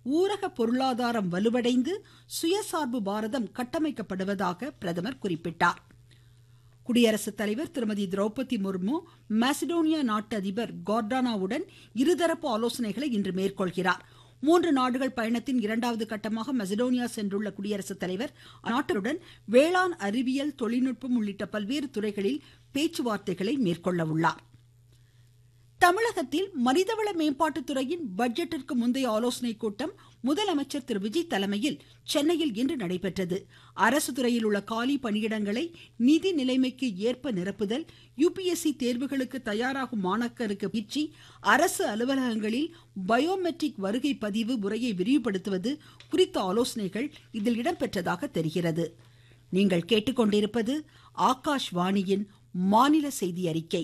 ஊரக பொருளாதாரம் வலுவடைந்து சுயசார்பு பாரதம் கட்டமைக்கப்படுவதாக பிரதமர் குறிப்பிட்டார் குடியரசுத் தலைவர் திருமதி திரௌபதி முர்மு மாசிடோனியா நாட்டு அதிபர் கார்டானாவுடன் இருதரப்பு ஆலோசனைகளை இன்று மேற்கொள்கிறார் மூன்று நாடுகள் பயணத்தின் இரண்டாவது கட்டமாக மெசடோனியா சென்றுள்ள குடியரசுத் தலைவர் அந்நாட்டுடன் வேளாண் அறிவியல் தொழில்நுட்பம் உள்ளிட்ட பல்வேறு துறைகளில் பேச்சுவார்த்தைகளை மேற்கொள்ள உள்ளார் தமிழகத்தில் மனிதவள மேம்பாட்டுத்துறையின் பட்ஜெட்டிற்கு முந்தைய ஆலோசனைக் கூட்டம் முதலமைச்சர் திரு விஜய் தலைமையில் சென்னையில் இன்று நடைபெற்றது அரசு துறையில் உள்ள காலி பணியிடங்களை நிதி நிலைமைக்கு ஏற்ப நிரப்புதல் யுபிஎஸ்சி தேர்வுகளுக்கு தயாராகும் மாணாக்கருக்கு பயிற்சி அரசு அலுவலகங்களில் பயோமெட்ரிக் வருகை பதிவு முறையை விரிவுபடுத்துவது குறித்த ஆலோசனைகள் இதில் இடம்பெற்றதாக தெரிகிறது நீங்கள் கேட்டுக்கொண்டிருப்பது ஆகாஷ்வாணியின் மாநில செய்தி அறிக்கை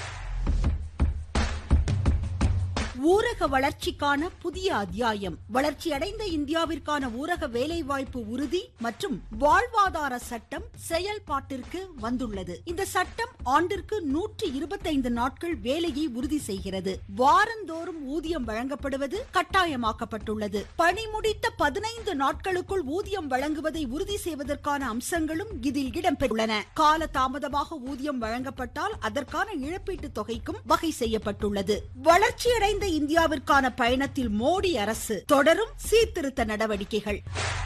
ஊரக வளர்ச்சிக்கான புதிய அத்தியாயம் வளர்ச்சியடைந்த இந்தியாவிற்கான ஊரக வேலைவாய்ப்பு உறுதி மற்றும் வாழ்வாதார சட்டம் செயல்பாட்டிற்கு வந்துள்ளது இந்த சட்டம் ஆண்டிற்கு நூற்றி இருபத்தைந்து நாட்கள் வேலையை உறுதி செய்கிறது வாரந்தோறும் ஊதியம் வழங்கப்படுவது கட்டாயமாக்கப்பட்டுள்ளது பணி முடித்த பதினைந்து நாட்களுக்குள் ஊதியம் வழங்குவதை உறுதி செய்வதற்கான அம்சங்களும் இதில் இடம்பெற்றுள்ளன கால தாமதமாக ஊதியம் வழங்கப்பட்டால் அதற்கான இழப்பீட்டு தொகைக்கும் வகை செய்யப்பட்டுள்ளது வளர்ச்சியடைந்த இந்தியாவிற்கான பயணத்தில் மோடி அரசு தொடரும் சீர்திருத்த நடவடிக்கைகள்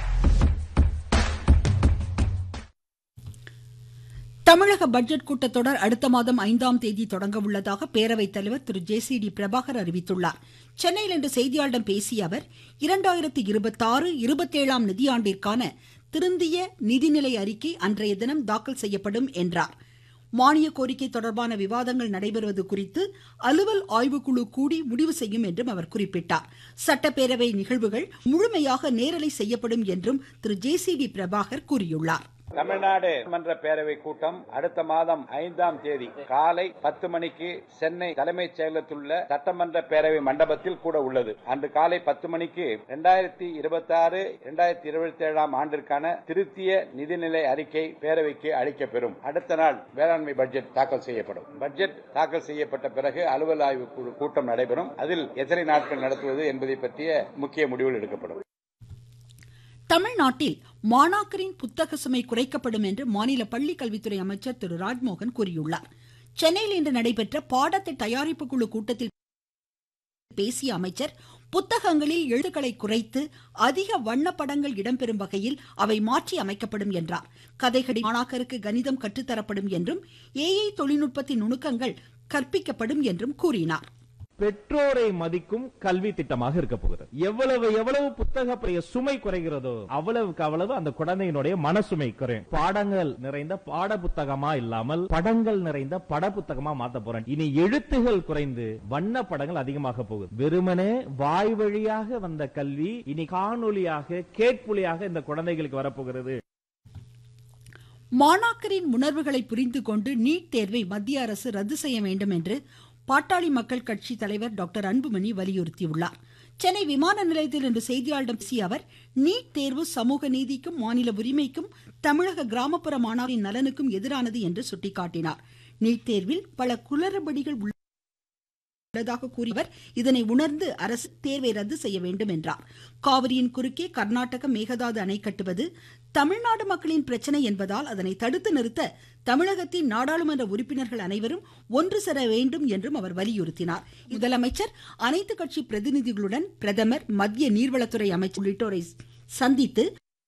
தமிழக பட்ஜெட் கூட்டத்தொடர் அடுத்த மாதம் ஐந்தாம் தேதி தொடங்க உள்ளதாக பேரவைத் தலைவர் திரு ஜே சி டி பிரபாகர் அறிவித்துள்ளார் சென்னையில் இன்று செய்தியாளர்களிடம் பேசிய அவர் இரண்டாயிரத்தி இருபத்தாறு இருபத்தேழாம் நிதியாண்டிற்கான திருந்திய நிதிநிலை அறிக்கை அன்றைய தினம் தாக்கல் செய்யப்படும் என்றார் மானிய கோரிக்கை தொடர்பான விவாதங்கள் நடைபெறுவது குறித்து அலுவல் ஆய்வுக்குழு கூடி முடிவு செய்யும் என்றும் அவர் குறிப்பிட்டார் சட்டப்பேரவை நிகழ்வுகள் முழுமையாக நேரலை செய்யப்படும் என்றும் திரு ஜே சி டி பிரபாகர் கூறியுள்ளார் தமிழ்நாடு மன்ற பேரவை கூட்டம் அடுத்த மாதம் ஐந்தாம் தேதி காலை பத்து மணிக்கு சென்னை தலைமைச் செயலகத்தில் உள்ள சட்டமன்ற பேரவை மண்டபத்தில் கூட உள்ளது அன்று காலை பத்து மணிக்கு இரண்டாயிரத்தி இருபத்தி ஆறு இரண்டாயிரத்தி இருபத்தி ஏழாம் ஆண்டிற்கான திருத்திய நிதிநிலை அறிக்கை பேரவைக்கு அளிக்கப்பெறும் அடுத்த நாள் வேளாண்மை பட்ஜெட் தாக்கல் செய்யப்படும் பட்ஜெட் தாக்கல் செய்யப்பட்ட பிறகு அலுவல் ஆய்வு குழு கூட்டம் நடைபெறும் அதில் எத்தனை நாட்கள் நடத்துவது என்பதை பற்றிய முக்கிய முடிவுகள் எடுக்கப்படும் தமிழ்நாட்டில் மாணாக்கரின் புத்தக சுமை குறைக்கப்படும் என்று மாநில பள்ளிக் கல்வித்துறை அமைச்சர் திரு ராஜ்மோகன் கூறியுள்ளார் சென்னையில் இன்று நடைபெற்ற பாடத்தை தயாரிப்பு குழு கூட்டத்தில் பேசிய அமைச்சர் புத்தகங்களில் எழுத்துக்களை குறைத்து அதிக வண்ண படங்கள் இடம்பெறும் வகையில் அவை மாற்றி அமைக்கப்படும் என்றார் கதைகடி மாணாக்கருக்கு கணிதம் கற்றுத்தரப்படும் என்றும் ஏஐ தொழில்நுட்பத்தின் நுணுக்கங்கள் கற்பிக்கப்படும் என்றும் கூறினார் பெற்றோரை மதிக்கும் கல்வி திட்டமாக இருக்க போகிறது எவ்வளவு எவ்வளவு புத்தக சுமை குறைகிறதோ அவ்வளவுக்கு அவ்வளவு அந்த குழந்தையினுடைய மனசுமை குறையும் பாடங்கள் நிறைந்த பாட புத்தகமா இல்லாமல் படங்கள் நிறைந்த பட புத்தகமா மாத்த போறேன் இனி எழுத்துகள் குறைந்து வண்ண படங்கள் அதிகமாக போகுது வெறுமனே வாய் வழியாக வந்த கல்வி இனி காணொலியாக கேட்பொலியாக இந்த குழந்தைகளுக்கு வரப்போகிறது மாணாக்கரின் உணர்வுகளை புரிந்து கொண்டு நீட் தேர்வை மத்திய அரசு ரத்து செய்ய வேண்டும் என்று பாட்டாளி மக்கள் கட்சி தலைவர் டாக்டர் அன்புமணி வலியுறுத்தியுள்ளார் சென்னை விமான நிலையத்தில் இன்று செய்தியாளர்களிடம் பேசிய அவர் நீட் தேர்வு சமூக நீதிக்கும் மாநில உரிமைக்கும் தமிழக கிராமப்புற மாணவரின் நலனுக்கும் எதிரானது என்று சுட்டிக்காட்டினார் நீட் தேர்வில் பல குளறுபடிகள் உள்ளதாக கூறியவர் இதனை உணர்ந்து அரசு தேர்வை ரத்து செய்ய வேண்டும் என்றார் காவிரியின் குறுக்கே கர்நாடக மேகதாது அணை கட்டுவது தமிழ்நாடு மக்களின் பிரச்சனை என்பதால் அதனை தடுத்து நிறுத்த தமிழகத்தின் நாடாளுமன்ற உறுப்பினர்கள் அனைவரும் ஒன்று சேர வேண்டும் என்றும் அவர் வலியுறுத்தினார் முதலமைச்சர் அனைத்து கட்சி பிரதிநிதிகளுடன் பிரதமர் மத்திய நீர்வளத்துறை அமைச்சர் உள்ளிட்டோரை சந்தித்து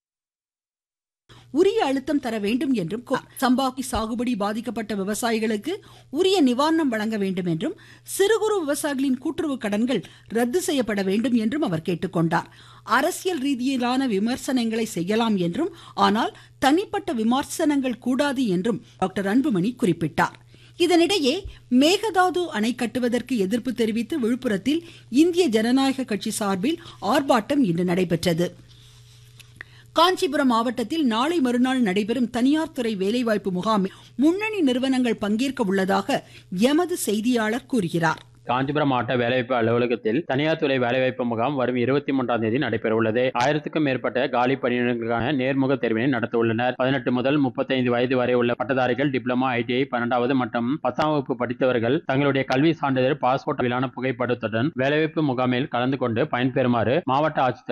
உரிய அழுத்தம் தர வேண்டும் என்றும் சம்பாக்கி சாகுபடி பாதிக்கப்பட்ட விவசாயிகளுக்கு உரிய நிவாரணம் வழங்க வேண்டும் என்றும் சிறு குறு விவசாயிகளின் கூட்டுறவு கடன்கள் ரத்து செய்யப்பட வேண்டும் என்றும் அவர் கேட்டுக்கொண்டார் அரசியல் ரீதியிலான விமர்சனங்களை செய்யலாம் என்றும் ஆனால் தனிப்பட்ட விமர்சனங்கள் கூடாது என்றும் டாக்டர் அன்புமணி குறிப்பிட்டார் இதனிடையே மேகதாது அணை கட்டுவதற்கு எதிர்ப்பு தெரிவித்து விழுப்புரத்தில் இந்திய ஜனநாயக கட்சி சார்பில் ஆர்ப்பாட்டம் இன்று நடைபெற்றது காஞ்சிபுரம் மாவட்டத்தில் நாளை மறுநாள் நடைபெறும் தனியார் துறை வேலைவாய்ப்பு முகாமில் முன்னணி நிறுவனங்கள் பங்கேற்க உள்ளதாக எமது செய்தியாளர் கூறுகிறார் காஞ்சிபுரம் மாவட்ட வேலைவாய்ப்பு அலுவலகத்தில் தனியார் துறை வேலைவாய்ப்பு முகாம் வரும் இருபத்தி மூன்றாம் தேதி நடைபெற உள்ளது ஆயிரத்துக்கும் மேற்பட்ட காலி பணியிடங்களுக்கான நேர்முக தேர்வினை நடத்த உள்ளனர் பதினெட்டு முதல் முப்பத்தைந்து வயது வரை உள்ள பட்டதாரிகள் டிப்ளமா ஐடிஐ பன்னெண்டாவது மற்றும் பத்தாம் வகுப்பு படித்தவர்கள் தங்களுடைய கல்வி சான்றிதழ் பாஸ்போர்ட் அளவிலான புகைப்படத்துடன் வேலைவாய்ப்பு முகாமில் கலந்து கொண்டு பயன்பெறுமாறு மாவட்ட ஆட்சித்தலைவர்